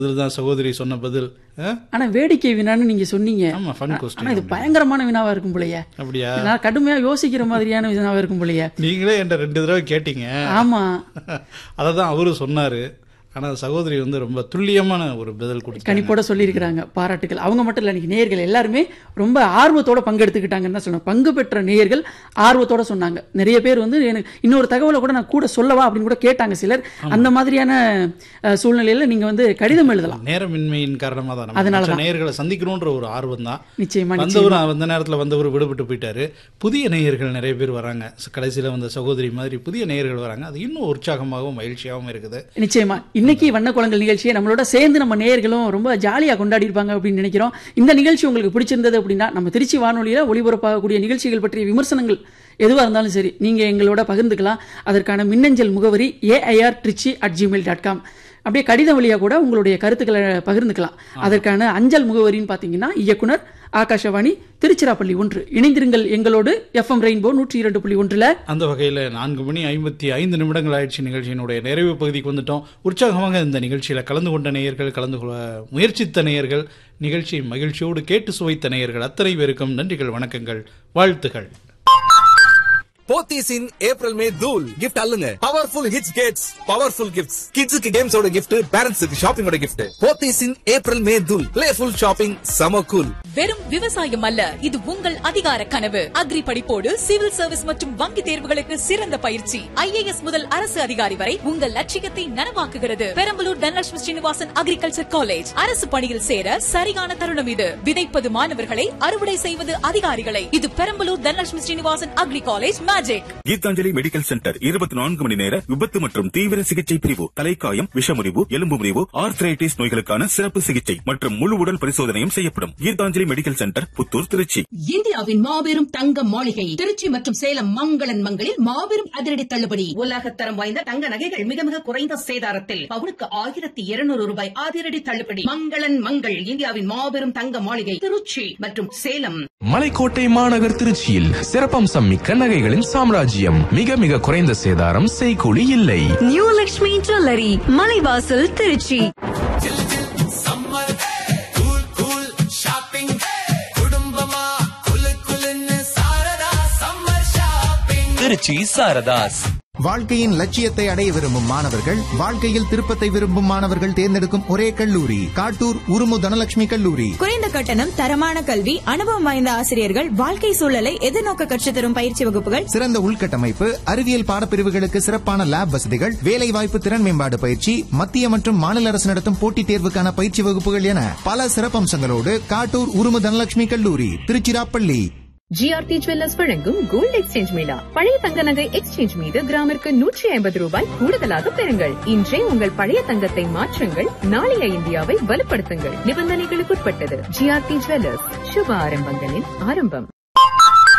இதுதான் சகோதரி சொன்ன பதில் ஆ? ஆனா வேடிக்கை வினான்னு நீங்க சொன்னீங்க ஆமா ஃபன் ஆனா கொஸ்டின் இது பயங்கரமான வினாவா இருக்கும் போலயே அப்படியா நான் கடுமையா யோசிக்கிற மாதிரியான வினாவா இருக்கும் போலயே நீங்களே என்கிட்ட ரெண்டு தடவை கேட்டீங்க ஆமா அதை தான் அவரும் சொன்னாரு ஆனா சகோதரி வந்து ரொம்ப துல்லியமான ஒரு பதில் கொடுத்தாங்க கணிப்போட சொல்லியிருக்கிறாங்க பாராட்டுகள் அவங்க மட்டும் இல்லை இன்னைக்கு நேயர்கள் எல்லாருமே ரொம்ப ஆர்வத்தோட பங்கெடுத்துக்கிட்டாங்கன்னு தான் சொன்னேன் பங்கு பெற்ற நேயர்கள் ஆர்வத்தோட சொன்னாங்க நிறைய பேர் வந்து எனக்கு இன்னொரு தகவலை கூட நான் கூட சொல்லவா அப்படின்னு கூட கேட்டாங்க சிலர் அந்த மாதிரியான அஹ், சூழ்நிலையில நீங்க வந்து கடிதம் எழுதலாம் நேரமின்மையின் காரணமா தான் நம்ம அதனால மற்ற நேயர்களை சந்திக்கணுன்ற ஒரு ஆர்வம் தான் நிச்சயமா வந்தவர் அந்த நேரத்துல வந்தவர் விடுபட்டு போயிட்டாரு புதிய நேயர்கள் நிறைய பேர் வராங்க ச- கடைசியில வந்த சகோதரி மாதிரி புதிய நேயர்கள் வராங்க அது இன்னும் உற்சாகமாகவும் மகிழ்ச்சியாகவும் இருக்குது நிச்சயமா இன்னைக்கு வண்ணக்குளங்கள் நிகழ்ச்சியை நம்மளோட சேர்ந்து நம்ம நேயர்களும் ரொம்ப ஜாலியா கொண்டாடி இருப்பாங்க அப்படின்னு நினைக்கிறோம் இந்த நிகழ்ச்சி உங்களுக்கு பிடிச்சிருந்தது அப்படின்னா நம்ம திருச்சி வானொலியில ஒளிபரப்பாகக்கூடிய நிகழ்ச்சிகள் பற்றிய விமர்சனங்கள் எதுவாக இருந்தாலும் சரி நீங்க எங்களோட பகிர்ந்துக்கலாம் அதற்கான மின்னஞ்சல் முகவரி AIR Trichy at Gmail dot com அப்படியே கடிதம் வழியா கூட உங்களுடைய கருத்துக்களை பகிர்ந்துக்கலாம் அதற்கான அஞ்சல் முகவரின்னு பார்த்தீங்கன்னா இயக்குனர் ஆகாஷவாணி திருச்சிராப்பள்ளி ஒன்று இணைந்திருங்கள் எங்களோடு எஃப்எம் ரெயின்போ நூற்றி இரண்டு புள்ளி ஒன்றுல அந்த வகையில் நான்கு மணி ஐம்பத்தி ஐந்து நிமிடங்கள் ஆயிடுச்சு நிகழ்ச்சியினுடைய நிறைவு பகுதிக்கு வந்துட்டோம் உற்சாகமாக இந்த நிகழ்ச்சியில் கலந்து கொண்ட நேயர்கள் கலந்து கொள்ள முயற்சித்த நேயர்கள் நிகழ்ச்சியை மகிழ்ச்சியோடு கேட்டு சுவைத்த நேயர்கள் அத்தனை பேருக்கும் நன்றிகள் வணக்கங்கள் வாழ்த்துகள் போத்தீஸ் இன் ஏப்ரல் மே தூல் கிஃப்ட் அல்லுங்க powerful hits gets powerful gifts கிட்ஸுக்கு கேம்ஸோட கிஃப்ட் பேரண்ட்ஸுக்கு ஷாப்பிங்கோட gift Pothys in April May தூல் பிளேஃபுல் ஷாப்பிங் சம கூல் வெறும் விவசாயம் அல்ல இது உங்கள் அதிகார கனவு அக்ரி படிப்போடு சிவில் சர்வீஸ் மற்றும் வங்கி தேர்வுகளுக்கு சிறந்த பயிற்சி ஐஏஎஸ் முதல் அரசு அதிகாரி வரை உங்கள் லட்சியத்தை நனவாக்குகிறது பெரம்பலூர் தனலட்சுமி ஸ்ரீனிவாசன் அக்ரிகல்ச்சர் காலேஜ் அரசு பணியில் சேர சரியான தருணம் இது விதைப்பது மாணவர்களை அறுவடை செய்வது அதிகாரிகளை இது Perambalur Dhanalakshmi Srinivasan agri college magic Geethanjali medical centre இருபத்தி நான்கு மணி நேர விபத்து மற்றும் தீவிர சிகிச்சை பிரிவு தலைக்காயம் விஷமுறிவு எலும்பு முறிவு ஆர்த்ரைட்டிஸ் நோய்களுக்கான சிறப்பு சிகிச்சை மற்றும் முழு உடல் பரிசோதனையும் செய்யப்படும் கீதாஞ்சலி மெடிக்கல் சென்டர் புத்தூர் திருச்சி இந்தியாவின் மாபெரும் தங்க மாளிகை திருச்சி மற்றும் சேலம் மங்களன் மங்களில் மாபெரும் அதிரடி தள்ளுபடி உலகத்தரம் வாய்ந்த தங்க நகைகள் மிக மிக குறைந்த சேதாரத்தில் பவுனுக்கு ஆயிரத்தி இருநூறு ரூபாய் அதிரடி தள்ளுபடி மங்களன் மங்கள் இந்தியாவின் மாபெரும் தங்க மாளிகை திருச்சி மற்றும் சேலம் மலைக்கோட்டை மாநகர் திருச்சியில் சிறப்பம்சம் மிக்க நகைகளின் சாம்ராஜ்யம் மிக மிக குறைந்த சேதாரம் செய்கூலி இல்லை நியூ லக்ஷ்மி ஜுவல்லரி மலைவாசல் திருச்சி திருச்சி சாரதாஸ் வாழ்க்கையின் லட்சியத்தை அடைய விரும்பும் மாணவர்கள் வாழ்க்கையில் திருப்பத்தை விரும்பும் மாணவர்கள் தேர்ந்தெடுக்கும் ஒரே கல்லூரி காட்டூர் உருமு தனலட்சுமி கல்லூரி குறைந்த கட்டணம் தரமான கல்வி அனுபவம் வாய்ந்த ஆசிரியர்கள் வாழ்க்கை சூழலை எதிர்நோக்க கற்றுத் தரும் பயிற்சி வகுப்புகள் சிறந்த உள்கட்டமைப்பு அறிவியல் பாடப்பிரிவுகளுக்கு சிறப்பான லேப் வசதிகள் வேலைவாய்ப்பு திறன் மேம்பாடு பயிற்சி மத்திய மற்றும் மாநில அரசு நடத்தும் போட்டித் தேர்வுக்கான பயிற்சி வகுப்புகள் என பல சிறப்பம்சங்களோடு காட்டூர் உருமு தனலட்சுமி கல்லூரி திருச்சிராப்பள்ளி ஜிஆர்டி ஜுவல்லர்ஸ் வழங்கும் கோல்ட் எக்ஸ்சேஞ்ச் மேளா பழைய தங்க நகை எக்ஸ்சேஞ்ச் மீது கிராமிற்கு நூற்றி ஐம்பது ரூபாய் கூடுதலாக பெறுங்கள் இன்றே உங்கள் பழைய தங்கத்தை மாற்றுங்கள் நாளைய இந்தியாவை வலுப்படுத்துங்கள் நிபந்தனைகளுக்குட்பட்டது ஜிஆர்டி ஜுவல்லர்ஸ் சுப ஆரம்பங்களின் ஆரம்பம்